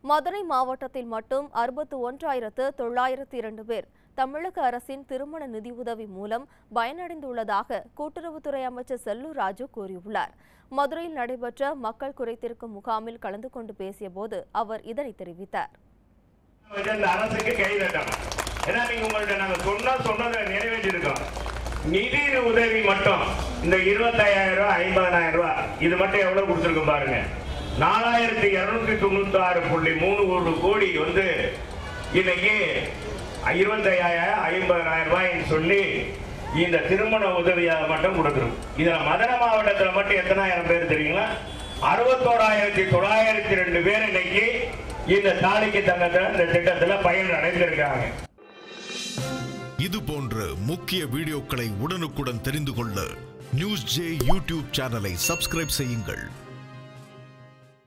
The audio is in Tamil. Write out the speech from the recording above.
மதுரை மாவட்டத்தில் மட்டும் அறுபத்து ஒன்றாயிரத்து தொள்ளாயிரத்து இரண்டு பேர் தமிழக அரசின் திருமண நிதியுதவி மூலம் பயனடைந்துள்ளதாக கூட்டுறவுத்துறை அமைச்சர் செல்லூர் ராஜு கூறியுள்ளார் மதுரையில் நடைபெற்ற மக்கள் குறைதீர்க்கும் முகாமில் கலந்து கொண்டு பேசியபோது அவர் இதனை தெரிவித்தார் வந்து இந்த அரசுக்கு கை தட்டணும் ஏன்னா நீங்க உங்கள்ட்ட நாங்க சொன்னா சொன்னதை நிறைவேற்றிருக்கோம் நிதி உதவி மட்டும் இந்த இருபத்தாயிரம் ரூபாய் ஐம்பதனாயிரம் ரூபாய் இது மட்டும் எவ்வளவு கொடுத்துருக்கோம் பாருங்க நாலாயிரத்தி இருநூத்தி தொண்ணூத்தி ஆறு புள்ளி மூணு ஒரு கோடி வந்து இன்னைக்கு இருபத்தையாயிரம் ஐம்பதனாயிரம் ரூபாய்ன்னு சொல்லி இந்த திருமண உதவியாக மட்டும் கொடுக்குறோம் இதுல மதுரை மாவட்டத்தில் மட்டும் எத்தனாயிரம் பேர் தெரியுங்களா அறுபத்தோராயிரத்தி தொள்ளாயிரத்தி ரெண்டு பேர் இன்னைக்கு இந்த தாலிக்கு தங்கத்தில் இந்த திட்டத்தில் பயன் அடைந்திருக்காங்க இது போன்ற முக்கிய வீடியோக்களை உடனுக்குடன் தெரிந்து கொள்ள நியூஸ் ஜே யூடியூப் சேனலை சப்ஸ்கிரைப் செய்யுங்கள்